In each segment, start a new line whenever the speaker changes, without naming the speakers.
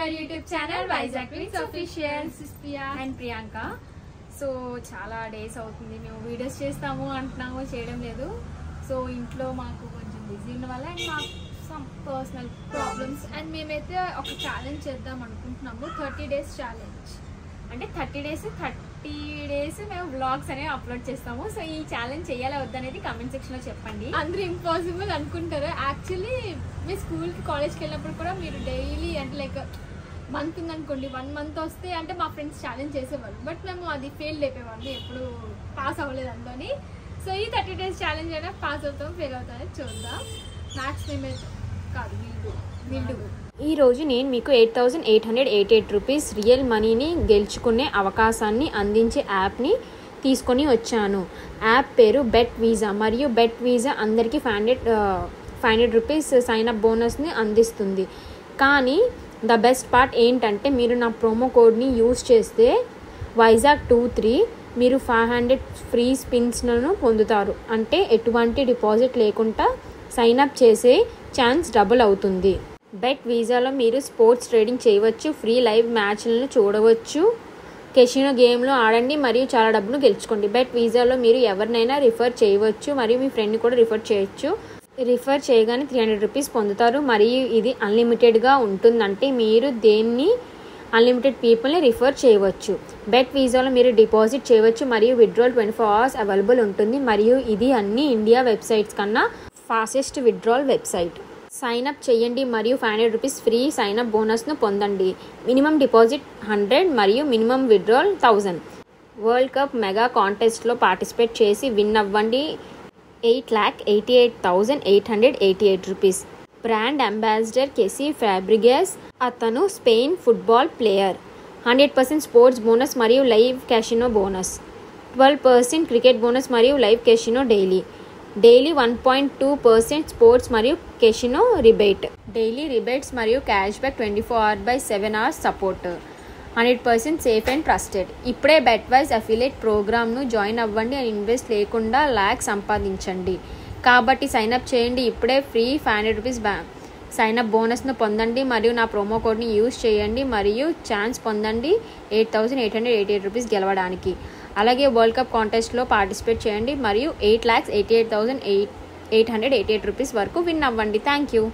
Hour YouTube channel Vizag with official
Priya
and Priyanka so చాలా days అవుతుంది మేము వీడియోస్ చేస్తాము అంటున్నాము చేయడం లేదు సో ఇంట్లో మాకు కొంచెం బిజీ ఉన్న వల్ల అండ్ మాకు సమ్ పర్సనల్
ప్రాబ్లమ్స్ అండ్ మేమైతే ఒక ఛాలెంజ్ చేద్దాం అనుకుంటున్నాము థర్టీ డేస్ ఛాలెంజ్
అంటే థర్టీ డేస్ థర్టీ డేస్ మేము వ్లాగ్స్ అనేవి అప్లోడ్ చేస్తాము సో ఈ ఛాలెంజ్ చేయాలా వద్దనేది కమెంట్ సెక్షన్ లో చెప్పండి
అందరూ ఇంపాసిబుల్ అనుకుంటారు యాక్చువల్లీ మీ స్కూల్కి కాలేజ్కి వెళ్ళినప్పుడు కూడా మీరు డైలీ అంటే లైక్ మంత్ ఉందనుకోండి వన్ మంత్ వస్తే అంటే మా ఫ్రెండ్స్ ఛాలెంజ్ చేసేవాళ్ళు బట్ మేము అది ఫెయిల్ అయిపోయేవాళ్ళు ఎప్పుడు పాస్ అవ్వలేదు అందులోని సో ఈ థర్టీ డేస్ ఛాలెంజ్ అయినా పాస్ అవుతాం ఫెయిల్ అవుతామని చూద్దాం మ్యాథ్స్ మేమైతే కాదు వీళ్ళు వీళ్ళు
ఈ రోజు నేను మీకు eight thousand eight hundred eight eight rupees real మనీని గెలుచుకునే అవకాశాన్ని అందించే యాప్ని తీసుకొని వచ్చాను యాప్ పేరు బెట్ వీజా మరియు బెట్ వీజా అందరికీ five hundred five hundred rupees sign up బోనస్ని అందిస్తుంది కానీ ద బెస్ట్ పార్ట్ ఏంటంటే మీరు నా ప్రోమో కోడ్ని యూస్ చేస్తే వైజాగ్ టూ త్రీ మీరు ఫైవ్ హండ్రెడ్ ఫ్రీ స్పిన్స్లను పొందుతారు అంటే ఎటువంటి డిపాజిట్ లేకుండా సైన్ అప్ చేసే ఛాన్స్ డబుల్ అవుతుంది బెట్ వీసాలో మీరు స్పోర్ట్స్ ట్రేడింగ్ చేయవచ్చు ఫ్రీ లైవ్ మ్యాచ్లను చూడవచ్చు కెసినో గేమ్లో ఆడండి మరియు చాలా డబ్బును గెలుచుకోండి బెట్ వీసాలో మీరు ఎవరినైనా రిఫర్ చేయవచ్చు మరియు మీ ఫ్రెండ్ని కూడా రిఫర్ చేయొచ్చు రిఫర్ చేయగానే త్రీ హండ్రెడ్ రూపీస్ పొందుతారు మరియు ఇది అన్లిమిటెడ్గా ఉంటుందంటే మీరు దేన్ని అన్లిమిటెడ్ పీపుల్ని రిఫర్ చేయవచ్చు బెట్ వీసాలో మీరు డిపాజిట్ చేయవచ్చు మరియు withdrawal twenty four hours available ఉంటుంది మరియు ఇది అన్ని ఇండియా వెబ్సైట్స్ కన్నా fastest withdrawal website sign up చేయండి మరియు five hundred rupees free sign up బోనస్ను పొందండి మినిమం డిపాజిట్ హండ్రెడ్ మరియు minimum withdrawal thousand world cup mega కాంటెస్ట్లో పార్టిసిపేట్ చేసి విన్ అవ్వండి eight lakh eighty eight thousand eight hundred eighty eight rupees brand ambassador కెసీ Fabregas అతను Spain football player hundred percent sports bonus మరియు live casino bonus twelve percent cricket bonus మరియు live casino daily daily one point two percent sports మరియు casino rebate daily rebates మరియు cash back twenty four hour by seven hours support hundred percent safe and trusted ఇప్పుడే BetVisa affiliate ప్రోగ్రామ్ను join అవ్వండి and invest లేకుండా ల్యాక్ సంపాదించండి కాబట్టి sign up చేయండి ఇప్పుడే ఫ్రీ ఫైవ్ హండ్రెడ్ రూపీస్ బ్యా సైన్ అప్ బోనస్ను పొందండి మరియు నా ప్రోమో కోడ్ని యూజ్ చేయండి మరియు ఛాన్స్ పొందండి eight thousand eight hundred eighty eight rupees గెలవడానికి అలాగే వరల్డ్ కప్ కాంటెస్ట్లో పార్టిసిపేట్ చేయండి మరియు eight lakhs eighty eight thousand eight eight hundred eighty eight rupees వరకు విన్ అవ్వండి థ్యాంక్ యూ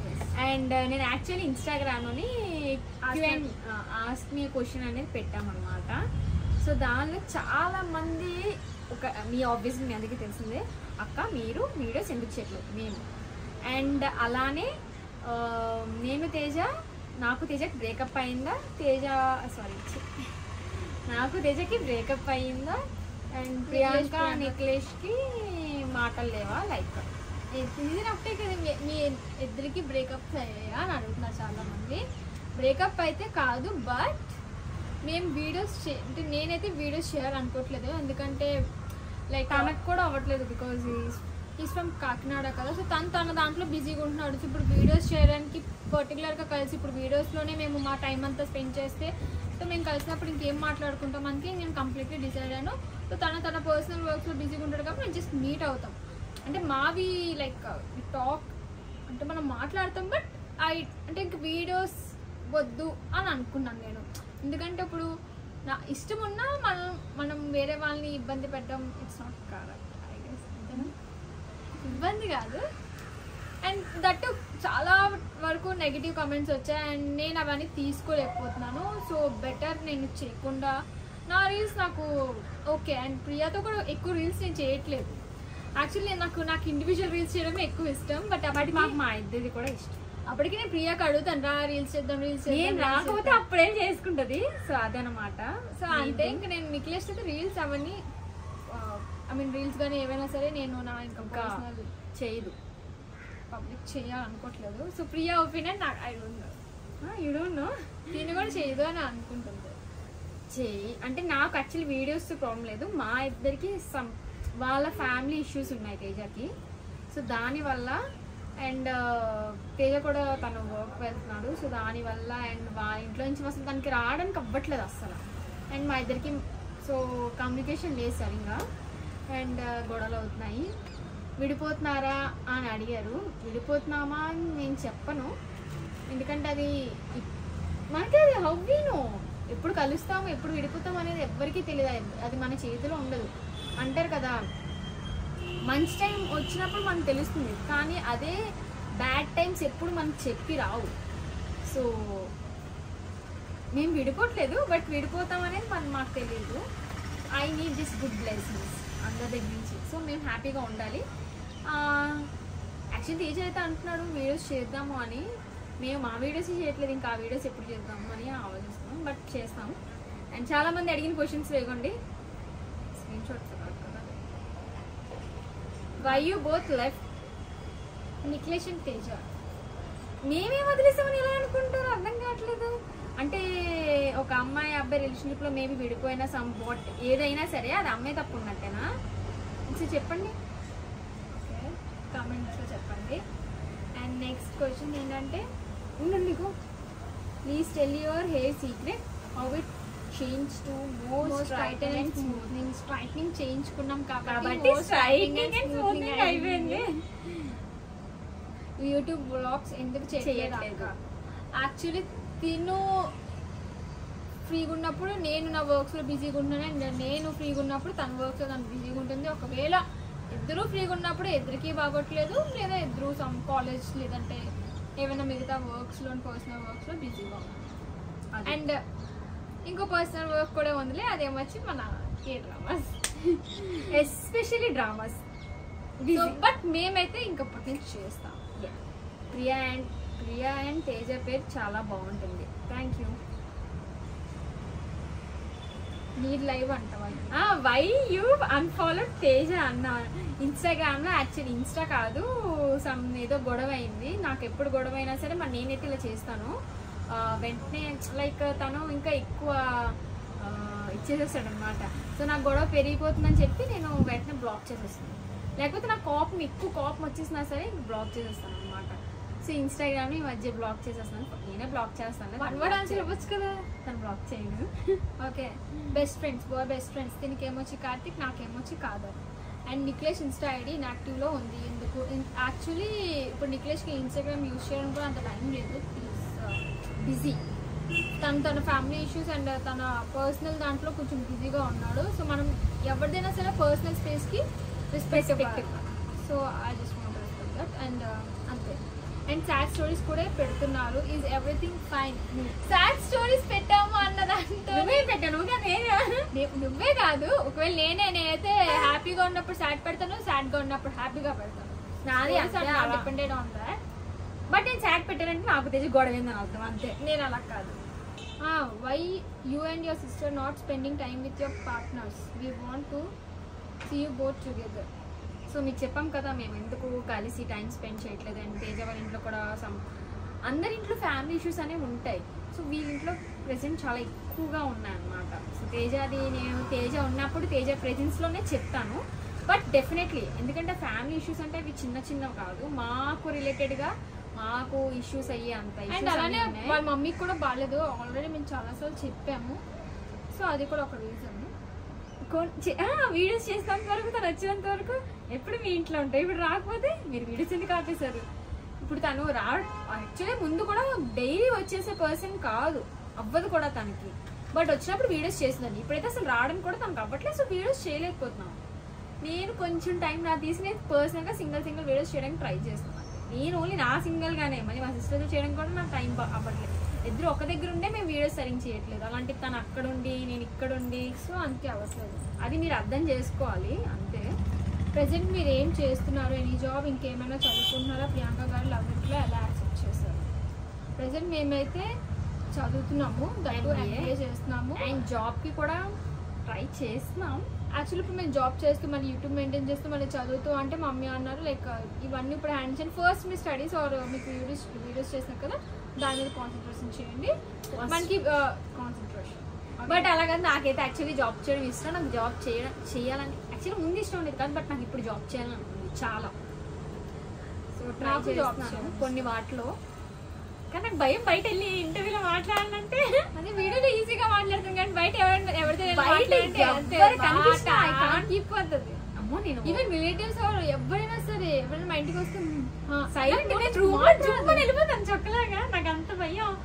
అండ్ నేను యాక్చువల్లీ ఇన్స్టాగ్రామ్లోని ఆస్క్ మీ క్వశ్చన్ అనేది పెట్టామన్నమాట సో దానిలో చాలా మంది ఒక మీ ఆబ్వియస్ మీ అందరికీ తెలిసిందే అక్క మీరు వీడియోస్ ఎందుకు చేయట్లేదు మేము అండ్ అలానే ఆ, నేను తేజ నాకు తేజకి బ్రేకప్ అయిందా తేజ సారీ నాకు తేజకి బ్రేకప్ అయిందా అండ్ ప్రియాంక
ప్రియాంక.
నిఖిలేష్కి మాటలు లేవా లైక్
సీజన్ ఒకటే కదా మీ- మీ ఇద్దరికి బ్రేకప్ అయ్యాయా అని అడుగుతున్నారు చాలా మంది బ్రేకప్ అయితే కాదు బట్ మేము వీడియోస్ చే అంటే నేనైతే వీడియోస్ చేయాలనుకోవట్లేదు ఎందుకంటే లైక్
తనకు కూడా అవ్వట్లేదు బికాజ్
ఈస్ ఫ్రమ్ కాకినాడ కదా సో తను తన దాంట్లో బిజీగా ఉంటున్నాడు సో ఇప్పుడు వీడియోస్ చేయడానికి పర్టికులర్గా కలిసి ఇప్పుడు వీడియోస్లోనే మేము మా టైం అంతా స్పెండ్ చేస్తే సో మేము కలిసినప్పుడు ఇంకేం మాట్లాడుకుంటాం అందుకే నేను కంప్లీట్లీ డిసైడ్ అయ్యాను సో తన తన పర్సనల్ వర్క్స్లో బిజీగా ఉంటాడు కాబట్టి మేము జస్ట్ మీట్ అవుతాం అంటే మావి లైక్ టాక్ అంటే మనం మాట్లాడతాం బట్ ఐ అంటే ఇంక వీడియోస్ వద్దు అని అనుకున్నాను నేను ఎందుకంటే ఇప్పుడు నా ఇష్టం ఉన్నా మనం మనం వేరే వాళ్ళని ఇబ్బంది పెట్టడం it's not correct I guess అంతేనా ఇబ్బంది కాదు అండ్ దట్ చాలా వరకు నెగిటివ్ కామెంట్స్ వచ్చాయి అండ్ నేను అవన్నీ తీసుకోలేకపోతున్నాను సో బెటర్ నేను చేయకుండా నా రీల్స్ నాకు ఓకే అండ్ ప్రియాతో కూడా ఎక్కువ రీల్స్ నేను చేయట్లేదు యాక్చువల్లీ నాకు నాకు ఇండివిజువల్ రీల్స్ చేయడమే ఎక్కువ ఇష్టం బట్
మాకు
అప్పటికి
మా ఇద్దరిది కూడా ఇష్టం
అప్పటికి నేను ప్రియాకి అడుగుతాను రా రీల్స్ చేద్దాం రీల్స్
నేను రాకపోతే అప్పుడేం చేసుకుంటది సో అదనమాట
సో అంతే ఇంకా నేను నిఖిలేష్ అయితే రీల్స్ అవన్నీ ఐ మీన్ రీల్స్ కానీ ఏవైనా సరే నేను నా ఇంకా
ఇంకా
పర్సనల్
చేయదు
పబ్లిక్ చేయాలనుకోవట్లేదు సో ప్రియా ఒపీనియన్ నాకు I don't know
you don't know
దీన్ని కూడా చేయదు అని అనుకుంటుంది
చేయి అంటే నాకు యాక్చువల్లీ వీడియోస్ ప్రాబ్లం లేదు మా ఇద్దరికి సమ్ వాళ్ళ ఫ్యామిలీ ఇష్యూస్ ఉన్నాయి తేజకి సో దానివల్ల అండ్ తేజ కూడా తను వర్క్ వెళ్తున్నాడు సో దానివల్ల అండ్ వాళ్ళ ఇంట్లో నుంచి అసలు తనకి రావడానికి అవ్వట్లేదు అస్సలు అండ్ మా ఇద్దరికి సో కమ్యూనికేషన్ లేదు సరిగ్గా అండ్ గొడవలు అవుతున్నాయి విడిపోతున్నారా అని అడిగారు విడిపోతున్నామా అని నేను చెప్పను ఎందుకంటే అది ఇప్- మనకి అది హవ్వీను ఎప్పుడు కలుస్తాము ఎప్పుడు విడిపోతాం అనేది ఎవ్వరికీ తెలియదు అది మన చేతిలో ఉండదు అంటారు కదా మంచి టైం వచ్చినప్పుడు మనకు తెలుస్తుంది కానీ అదే బ్యాడ్ టైమ్స్ ఎప్పుడు మనకు చెప్పి రావు సో మేము విడిపోవట్లేదు బట్ విడిపోతాం అనేది మన మాకు తెలియదు I need this good blessings అందరి దగ్గర నుంచి సో మేము హ్యాపీగా ఉండాలి యాక్చువల్లీ తేజ్ అయితే అంటున్నాడు వీడియోస్ చేద్దాము అని మేము మా వీడియోస్ చేయట్లేదు ఇంకా ఆ వీడియోస్ ఎప్పుడు చేద్దాము అని ఆలోచిస్తున్నాం బట్ చేస్తాం అండ్ చాలా మంది అడిగిన క్వశ్చన్స్ వేయకండి స్క్రీన్ షాట్స్ కదా why you both left
Nikhilesh and Teja
మేమే వదిలేసామని ఎలా అనుకుంటారు అర్థం కావట్లేదు అంటే ఒక అమ్మాయి అబ్బాయి రిలేషన్షిప్ లో మేబీ విడిపోయినా సమ్ వాట్ ఏదైనా సరే అది అమ్మాయి తప్పు ఉన్నట్టేనా ఒకసారి చెప్పండి
ఓకే కామెంట్స్లో చెప్పండి అండ్ నెక్స్ట్ క్వశ్చన్ ఏంటంటే
ఉండండి go please tell your hair secret how it change to most
most
straighten and smooth
smoothening straightening చేయించుకున్నాం
కాబట్టి
కాబట్టి
స్ట్రైటింగ్ అండ్ స్మూతింగ్ అయిపోయింది
యూట్యూబ్ బ్లాగ్స్ ఎందుకు చేయట్లేదు
చేయట్లేదు.
యాక్చువల్లీ తిను ఫ్రీగా ఉన్నప్పుడు నేను నా వర్క్స్లో బిజీగా ఉంటున్నాను and నేను ఫ్రీగా ఉన్నప్పుడు తన వర్క్స్లో తను బిజీగా ఉంటుంది ఒకవేళ ఇద్దరు ఫ్రీగా ఉన్నప్పుడు ఇద్దరికి బాగోట్లేదు లేదా ఇద్దరు సమ్ కాలేజ్ లేదంటే ఏమైనా మిగతా వర్క్స్లో పర్సనల్ వర్క్స్లో బిజీగా ఉన్నాను అండ్ ఇంకో పర్సనల్ వర్క్ కూడా ఉందిలే అదేమొచ్చి మన ఏ డ్రామాస్
ఎస్పెషలీ డ్రామాస్
బట్ మేమైతే ఇంకప్పటి నుంచి చేస్తాం
ప్రియా అండ్ ప్రియా అండ్ తేజ పేరు చాలా బాగుంటుంది థ్యాంక్ యూ
నీడ్ లైవ్ అంటావా
వై యూ అన్ఫాలో తేజ అన్న ఇన్స్టాగ్రామ్ లో యాక్చువల్లీ ఇన్స్టా కాదు సమ్ ఏదో గొడవ అయింది నాకు ఎప్పుడు గొడవ అయినా సరే మరి నేనైతే ఇలా చేస్తాను ఆ, వెంటనే లైక్ తను ఇంకా ఎక్కువ ఆ, ఇచ్చేసేస్తాడు అనమాట సో నాకు గొడవ పెరిగిపోతుందని చెప్పి నేను వెంటనే బ్లాక్ చేసేస్తాను లేకపోతే నాకు కోపం ఎక్కువ కోపం వచ్చేసినా సరే బ్లాక్ చేసేస్తాను అనమాట సో ఇన్స్టాగ్రామ్ ఈ మధ్య బ్లాక్ చేసేస్తాను నేనే బ్లాక్ చేస్తాను
వన్ వర్డ్ ఆన్సర్ ఇవ్వచ్చు కదా
తను బ్లాక్ చేయను
okay best friends boy best friends దీనికి ఏమొచ్చి కార్తిక్ నాకేమొచ్చి Kadar and Nikhilesh Insta ID ఇన్యాక్టివ్లో ఉంది ఎందుకు యాక్చువల్లీ ఇప్పుడు నిఖిలేష్కి ఇన్స్టాగ్రామ్ యూస్ చేయడం కూడా అంత టైం లేదు బిజీ తను తన ఫ్యామిలీ ఇష్యూస్ అండ్ తన పర్సనల్ దాంట్లో కొంచెం బిజీగా ఉన్నాడు సో మనం ఎవరిదైనా సరే పర్సనల్ స్పేస్కి రెస్పెక్ట్
Respect
ఇవ్వాలి so I just want respect that and అంతే అండ్ సాడ్ స్టోరీస్ కూడా పెడుతున్నారు is everything fine sad stories పెట్టాము అన్నదాంతో
నువ్వే పెట్టాను కానీ
నే- నువ్వే కాదు ఒకవేళ నేనే నేనైతే హ్యాపీగా ఉన్నప్పుడు సాడ్ పెడతాను సాడ్ గా ఉన్నప్పుడు హ్యాపీగా పెడతాను
నాది అంతే అలా.
డిపెండెడ్ ఆన్ దాట్
బట్ నేను చాట్ పెట్టానంటే నాకు తెలిసి గొడవ ఏందని అర్థం అంతే
నేను అలా కాదు why you and your sister not spending time with your partners we want to see you both together
so మీకు చెప్పాం కదా మేము ఎందుకు కలిసి టైం స్పెండ్ చేయట్లేదు అండ్ తేజ వాళ్ళ ఇంట్లో కూడా సమ్ అందరి ఇంట్లో ఫ్యామిలీ ఇష్యూస్ అనేవి ఉంటాయి సో వీళ్ళ ఇంట్లో ప్రెసెంట్ చాలా ఎక్కువగా ఉన్నాయి అన్నమాట సో తేజది నేను తేజ ఉన్నప్పుడు తేజ ప్రెజెన్స్లోనే చెప్తాను బట్ డెఫినెట్లీ ఎందుకంటే ఫ్యామిలీ ఇష్యూస్ అంటే అవి చిన్న చిన్నవి కాదు మాకు రిలేటెడ్గా మాకు ఇష్యూస్ అయ్యే అంత
అండ్
issues
అలానే
అన్నీ ఉన్నాయి.
వాళ్ళ మమ్మీకి కూడా బాగాలేదు ఆల్రెడీ మేము చాలాసార్లు చెప్పాము సో అది కూడా ఒక రీజన్
వీడియోస్ చేసినంత వరకు తను వచ్చినంత వరకు ఎప్పుడు మీ ఇంట్లో ఉంటాయి ఇప్పుడు రాకపోతే మీరు వీడియోస్ ఎందుకు ఆపేశారు ఇప్పుడు తను రా యాక్చువల్లీ ముందు కూడా డైలీ వచ్చేసే పర్సన్ కాదు అవ్వదు కూడా తనకి బట్ వచ్చినప్పుడు వీడియోస్ చేసిందండి ఇప్పుడైతే అసలు రావడం కూడా తనకు అవ్వట్లేదు సో వీడియోస్ చేయలేకపోతున్నాం నేను కొంచెం టైం నా తీసి నేను పర్సనల్గా సింగిల్ సింగిల్ వీడియోస్ చేయడానికి ట్రై చేస్తున్నాను నేను ఓన్లీ నా సింగిల్గానే మళ్ళీ మా సిస్టర్తో చేయడం కూడా నాకు టైం అవ్వట్లేదు ఇద్దరు ఒక దగ్గర ఉండే మేము వీడియోస్ సరిగ్గా చేయట్లేదు అలాంటి తను అక్కడ ఉండి నేను ఇక్కడ ఉండి
సో అంతే అవ్వట్లేదు
అది మీరు అర్థం చేసుకోవాలి అంతే
ప్రజెంట్ మీరు ఏం చేస్తున్నారు ఎనీ జాబ్ ఇంకేమైనా చదువుకుంటున్నారా ప్రియాంక గారు లవ్ ఇట్లో ఎలా యాక్సెప్ట్ చేశారు ప్రజెంట్ మేమైతే చదువుతున్నాము దట్టు
MBA.
ఎంబీఏ చేస్తున్నాము
అండ్ జాబ్కి కూడా ట్రై చేస్తున్నాం
యాక్చువల్లీ ఇప్పుడు మేము జాబ్ చేస్తూ మళ్ళీ యూట్యూబ్ మెయింటైన్ చేస్తూ మళ్ళీ చదువుతూ అంటే మమ్మీ అన్నారు లైక్ ఇవన్నీ ఇప్పుడు హ్యాండ్స్ అండ్ ఫస్ట్ మీ స్టడీస్ ఆర్ మీకు వీడియోస్ వీడియోస్ చేసినారు కదా దాని మీద కాన్సన్ట్రేషన్ చేయండి
First.
మనకి కాన్సన్ట్రేషన్
బట్ అలాగే నాకైతే యాక్చువల్లీ జాబ్ చేయడం ఇష్టం నాకు జాబ్ చేయడం చేయాలని యాక్చువల్లీ ముందు ఇష్టం ఉండేది కాదు బట్ నాకు ఇప్పుడు జాబ్ చేయాలని ఉంటుంది చాలా సో ట్రై
నాకు job
చేస్తున్నాను
చేయాలి.
కొన్ని వాటిలో కానీ నాకు భయం బయట వెళ్ళి ఇంటర్వ్యూలో మాట్లాడాలంటే
అదే వీడియోలో ఈజీగా మాట్లాడుతాం కానీ బయట ఎవరి ఎవరితో
బయట
మాట్లాడితే అంతే
ఎవ్వరు కనిపించినా I can't
ఆగిపోతుంది
అమ్మో నేను
ఈవెన్ రిలేటివ్స్ ఎవరైనా సరే ఎవరైనా మా ఇంటికి వస్తే
సైలెంట్
నాకు
రూమ్
మాట్లాడదు.
వెళ్ళిపోతాను చొక్కలాగా నాకు అంత భయం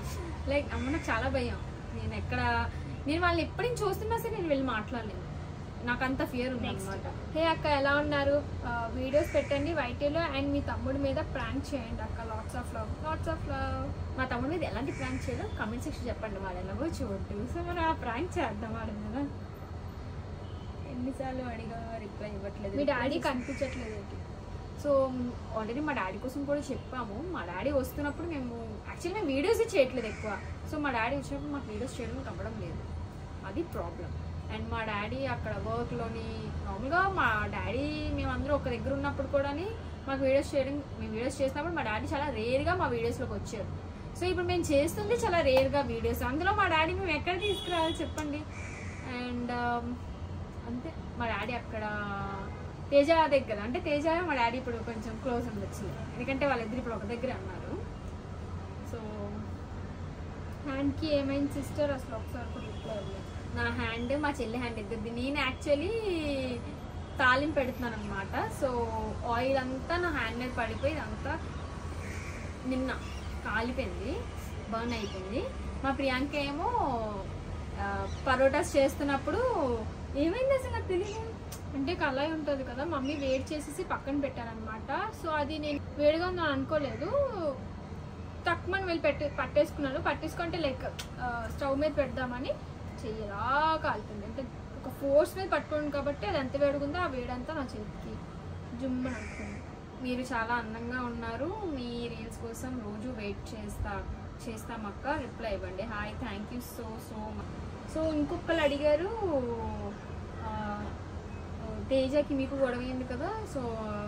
లైక్ అమ్మ నాకు చాలా భయం నేను ఎక్కడ నేను వాళ్ళని ఎప్పటి నుంచి చూస్తున్నా సరే నేను వెళ్ళి మాట్లాడలేను నాకు అంత ఫియర్ ఉంది అనమాట
హే అక్క ఎలా ఉన్నారు వీడియోస్ పెట్టండి వైటీలో అండ్ మీ తమ్ముడి మీద ప్రాంక్ చేయండి అక్క lots of love lots of love
మా తమ్ముడి మీద ఎలాంటి ప్రాంక్ చేయాలో కమెంట్ సెక్షన్ చెప్పండి వాడు ఎలాగో చూడదు సో మనం ఆ ప్రాంక్ చేద్దాం వాడి మీద ఎన్నిసార్లు అడిగా రిప్లై ఇవ్వట్లేదు
మీ
reply
డాడీ
చేసి-
కనిపించట్లేదు ఏంటి
సో ఆల్రెడీ మా డాడీ కోసం కూడా చెప్పాము మా డాడీ వస్తున్నప్పుడు మేము యాక్చువల్లీ మేము వీడియోస్ చేయట్లేదు ఎక్కువ సో మా డాడీ వచ్చినప్పుడు మాకు వీడియోస్ చేయడం అవ్వడం లేదు అది ప్రాబ్లం అండ్ మా డాడీ అక్కడ వర్క్లోని నార్మల్గా మా డాడీ మేమందరూ ఒక దగ్గర ఉన్నప్పుడు కూడా మాకు వీడియోస్ చేయడం మేము వీడియోస్ చేసినప్పుడు మా డాడీ చాలా రేర్గా మా వీడియోస్లోకి వచ్చారు సో ఇప్పుడు మేము చేస్తుంది చాలా రేర్గా వీడియోస్ అందులో మా డాడీ మేము ఎక్కడ తీసుకురావాలి చెప్పండి అండ్ అంతే మా డాడీ అక్కడ తేజ దగ్గర అంటే తేజ మా డాడీ ఇప్పుడు కొంచెం క్లోజ్ ఉండొచ్చు ఎందుకంటే వాళ్ళిద్దరు ఇప్పుడు ఒక దగ్గర అన్నారు సో
హ్యాండ్కి ఏమైంది సిస్టర్ అసలు ఒకసారి కూడా రిప్లై ఇవ్వలేదు
నా హ్యాండ్ మా చెల్లి హ్యాండ్ ఇద్దరిది నేను యాక్చువల్లీ తాలింపు పెడుతున్నాను అనమాట సో ఆయిల్ అంతా నా హ్యాండ్ మీద పడిపోయి ఇదంతా నిన్న కాలిపోయింది బర్న్ అయిపోయింది మా ప్రియాంక ఏమో ఆ, పరోటాస్ చేస్తున్నప్పుడు ఏమైంది అసలు నాకు తెలియదు
అంటే కళాయి ఉంటుంది కదా మమ్మీ వేడి చేసేసి పక్కన పెట్టానమాట సో అది నేను వేడిగా ఉందని అనుకోలేదు తక్కువ వెళ్ళి పెట్టి పట్టేసుకున్నాను పట్టేసుకుంటే లైక్ స్టవ్ మీద పెడదామని చెయ్యలా కాలుతుంది అంటే ఒక ఫోర్స్ మీద పట్టుకోండి కాబట్టి అది ఎంత వేడిగుందో ఆ వేడంతా నా చేతికి జుమ్మని అనుకుంది
మీరు చాలా అందంగా ఉన్నారు మీ రీల్స్ కోసం రోజు వెయిట్ చేస్తా చేస్తామక్క రిప్లై ఇవ్వండి hi thank you so so much so ఇంకొకరు అడిగారు ఆ, తేజకి మీకు గొడవ అయింది కదా సో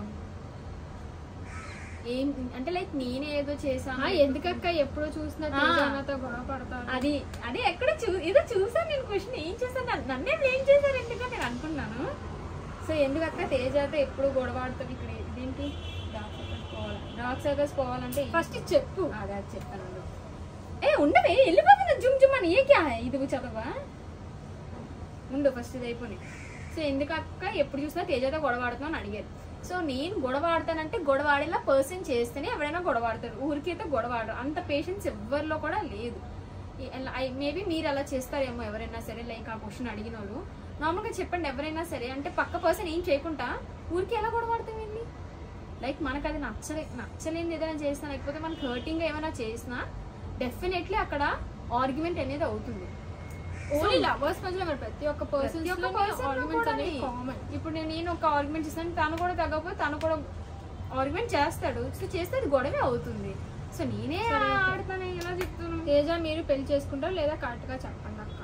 ఏం అంటే లైక్ నేనే ఏదో చేశాను
ఆ, ఎందుకక్క ఎప్పుడు చూసినా
ఆ.
తేజానతో గొడవ పడతాను
అది అది ఎక్కడ చూ ఏదో చూసాను నేను క్వశ్చన్ ఏం చేశాను నన్ను- నన్నే ఏం చేశారు ఎందుకని నేను అనుకున్నాను సో ఎందుకక్క తేజాతో ఎప్పుడు గొడవ ఆడుతుంది ఇక్కడ ఏంటి డార్క్ సర్కల్స్ పోవాలి డార్క్ సర్కల్స్ పోవాలంటే
ఫస్ట్ చెప్పు
అదే అది చెప్పాను ఉండు. ఏ ఉండవే వెళ్ళిపోతున్నా జుమ్ జుమ్ అని ఏ క్యా హై? ఇది చదవా ఉండు ఫస్ట్ ఇది అయిపోయి సో ఎందుకక్క ఎప్పుడు చూసినా తేజతో గొడవ ఆడుతున్నావు అని అడిగారు సో నేను గొడవ ఆడతానంటే గొడవ ఆడేలా పర్సన్ చేస్తేనే ఎవరైనా గొడవ ఆడతారు ఊరికైతే గొడవ ఆడరు అంత పేషెన్స్ ఎవరిలో కూడా లేదు మేబీ మీరు అలా చేస్తారేమో ఎవరైనా సరే లైక్ ఆ క్వశ్చన్ అడిగిన వాళ్ళు నార్మల్గా చెప్పండి ఎవరైనా సరే అంటే పక్క పర్సన్ ఏం చేయకుండా ఊరికి ఎలా గొడవ ఆడతామండి లైక్ మనకు అది నచ్చలే నచ్చలేనిది ఏదైనా చేసినా లేకపోతే మనకు హర్టింగ్ ఏమైనా చేసినా డెఫినెట్లీ అక్కడ ఆర్గ్యుమెంట్ అనేది అవుతుంది
ఓన్లీ లవర్స్ మధ్యలో మరి ప్రతి ఒక్క పర్సన్
ప్రతి ఒక్క person లో
ఆర్గ్యుమెంట్స్
కూడా
అనేవి
నీ-
కామన్
ఇప్పుడు నేను నేను ఒక ఆర్గ్యుమెంట్ చేస్తాను తను కూడా తగ్గకపోతే తను కూడా ఆర్గ్యుమెంట్ చేస్తాడు సో చేస్తే అది గొడవే అవుతుంది సో నేనే
సరే, ఓకే.
ఆడతాను ఎలా చెప్తాను
తేజ మీరు పెళ్లి చేసుకుంటారు లేదా కరెక్ట్ గా చెప్పండి అక్క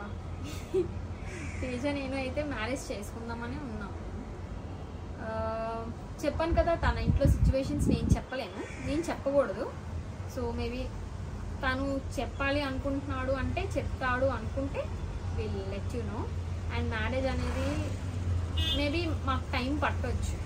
తేజ నేను అయితే మ్యారేజ్ చేసుకుందామని ఉన్నాము ఆ, చెప్పాను కదా తన ఇంట్లో సిచ్యువేషన్స్ నేను చెప్పలేను నేను చెప్పకూడదు సో మేబీ తను చెప్పాలి అనుకుంటున్నాడు అంటే చెప్తాడు అనుకుంటే will let you know and marriage అనేది మేబీ మాకు టైం పట్టొచ్చు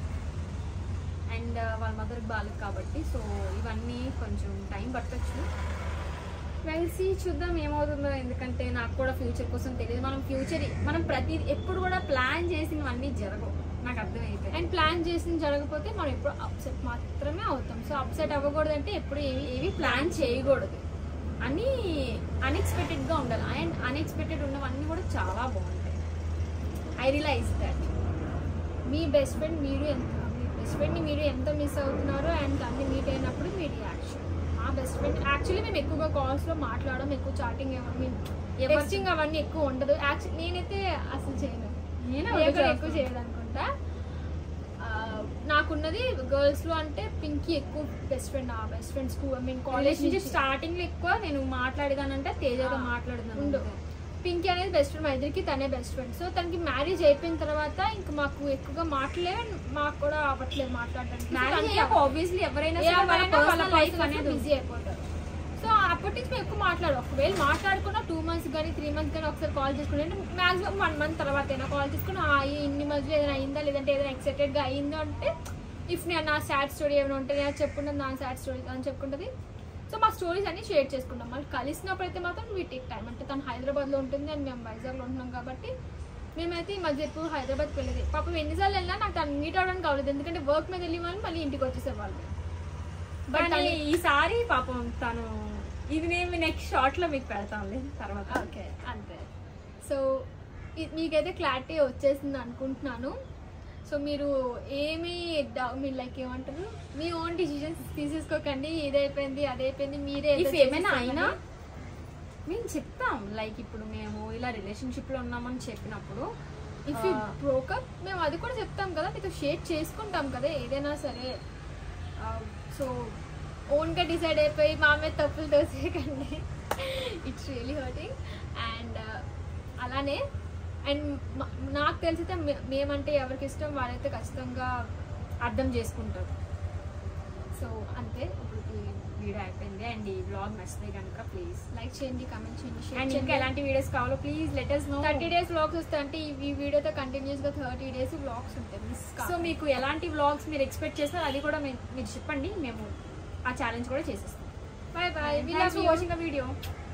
అండ్ వాళ్ళ మదర్కి బాగాలేదు కాబట్టి సో ఇవన్నీ కొంచెం టైం పట్టొచ్చు వెల్సి చూద్దాం ఏమవుతుందో ఎందుకంటే నాకు కూడా ఫ్యూచర్ కోసం తెలియదు మనం ఫ్యూచర్ మనం ప్రతి ఎప్పుడు కూడా ప్లాన్ చేసినవన్నీ జరగవు నాకు అర్థమైపోయింది
అండ్ ప్లాన్ చేసిన జరగకపోతే మనం ఎప్పుడు అప్సెట్ మాత్రమే అవుతాం సో అప్సెట్ అవ్వకూడదు అంటే ఎప్పుడు ఏమి
ఏవి ప్లాన్ చేయకూడదు అన్నీ అన్ఎక్స్పెక్టెడ్గా ఉండాలి అండ్ అన్ఎక్స్పెక్టెడ్ ఉన్నవన్నీ కూడా చాలా బాగుంటాయి ఐ రియలైజ్ దట్
మీ బెస్ట్ ఫ్రెండ్ మీరు ఎంత మీ బెస్ట్ ఫ్రెండ్ని మీరు ఎంత మిస్ అవుతున్నారో అండ్ దాన్ని మీట్ అయినప్పుడు మీ రియాక్షన్ మా బెస్ట్ ఫ్రెండ్ యాక్చువల్లీ మేము ఎక్కువగా కాల్స్లో మాట్లాడడం ఎక్కువ చాటింగ్
ఎవరు-
టెక్స్టింగ్ అవన్నీ ఎక్కువ ఉండదు యాక్చువల్లీ నేనైతే అసలు చేయను
నేను
నేను కూడా ఎక్కువ చేయదనుకుంటా ఆ, నాకున్నది గర్ల్స్ లో అంటే పింకీ ఎక్కువ బెస్ట్ ఫ్రెండ్ నా best friend school I mean college
relationship starting లో ఎక్కువ నేను మాట్లాడేదానంటే తేజతో
ఆ,
మాట్లాడదాను
ఉండు పింకీ అనేది బెస్ట్ ఫ్రెండ్ మా ఇద్దరికి తనే బెస్ట్ ఫ్రెండ్ సో తనకి మ్యారేజ్ అయిపోయిన తర్వాత ఇంకా మాకు ఎక్కువగా మాట్లాడలేదు and మాకు కూడా అవ్వట్లేదు మాట్లాడడానికి
మ్యారేజ్ అయ్యాక ఆబ్వియస్లీ ఎవరైనా సరే వాళ్ళ
ఎవరైనా వాళ్ళ
personal life
లైఫ్
అనేది
అనేది బిజీ అయిపోతారు సో అప్పటి నుంచి మేము ఎక్కువ మాట్లాడు ఒకవేళ మాట్లాడుకున్న టూ మంత్స్ కానీ త్రీ మంత్స్ కానీ ఒకసారి కాల్ చేసుకుని అంటే మాక్సిమం వన్ మంత్ తర్వాత అయినా కాల్ చేసుకుని "ఆ, ఈ ఇన్ని మధ్యలో ఏదైనా అయిందా లేదంటే ఏదైనా ఎక్సైటెడ్గా అయిందో అంటే ఇఫ్ నేను నా సాడ్ స్టోరీ ఏమైనా ఉంటే నేను చెప్పుకుంటుంది నా సాడ్ స్టోరీ అని చెప్పుకుంటుంది సో మా స్టోరీస్ అన్ని షేర్ చేసుకుంటాం మళ్ళీ కలిసినప్పుడు అయితే మాత్రం వీ టేక్ టైం అంటే తను హైదరాబాద్లో ఉంటుంది అండ్ మేము వైజాగ్లో ఉంటున్నాం కాబట్టి మేమైతే ఈ మధ్య ఎప్పుడు హైదరాబాద్కి వెళ్ళేది పాపం ఎన్నిసార్లు వెళ్ళినా నాకు తను మీట్ అవ్వడానికి కావలేదు ఎందుకంటే వర్క్ మీద వెళ్ళి వాళ్ళు మళ్ళీ ఇంటికి వచ్చేసేవాళ్ళు
బట్ ఈసారి పాపం తను ఇది నేను నెక్స్ట్ షార్ట్ లో మీకు పెడతాను తర్వాత
ఓకే అంతే సో ఇ- మీకైతే క్లారిటీ వచ్చేసింది అనుకుంటున్నాను సో మీరు ఏమి డ- మీరు లైక్ ఏమంటారు మీ ఓన్ డిసిజన్స్ తీసేసుకోకండి ఇదైపోయింది అదైపోయింది మీరే ఏదో
ఇఫ్ ఏమైనా
చేసేసుకోకండి.
అయినా మేము చెప్తాం లైక్ ఇప్పుడు మేము ఇలా రిలేషన్షిప్ లో ఉన్నామని చెప్పినప్పుడు
ఇఫ్ యూ
ఆ,
బ్రోకప్ మేము అది కూడా చెప్తాం కదా మీతో షేర్ చేసుకుంటాం కదా ఏదైనా సరే సో ఓన్గా డిసైడ్ అయిపోయి మా మీద తప్పులు తోసేయకండి ఇట్స్ రియలీ హర్టింగ్ అండ్ అలానే అండ్ నాకు తెలిసితే మే- మేమంటే ఎవరికి ఇష్టం వాళ్ళైతే ఖచ్చితంగా
అర్థం చేసుకుంటారు
సో అంతే ఇప్పుడు
ఈ వీడియో అయిపోయింది అండ్ ఈ బ్లాగ్ నచ్చితే కనుక ప్లీజ్
లైక్ చేయండి కమెంట్ చేయండి
అండ్
షేర్
ఇంకా
చేయండి
ఎలాంటి వీడియోస్ కావాలో please letters no
thirty days vlogs వస్తాయి అంటే ఈ- ఈ వీడియోతో కంటిన్యూస్గా థర్టీ డేస్ వ్లాగ్స్ ఉంటాయి మిస్
సో మీకు ఎలాంటి వ్లాగ్స్ మీరు ఎక్స్పెక్ట్ చేస్తారో అది కూడా మీ- మీరు చెప్పండి మేము ఆ ఛాలెంజ్ కూడా చేసేస్తాం
bye bye
thanks for watching the video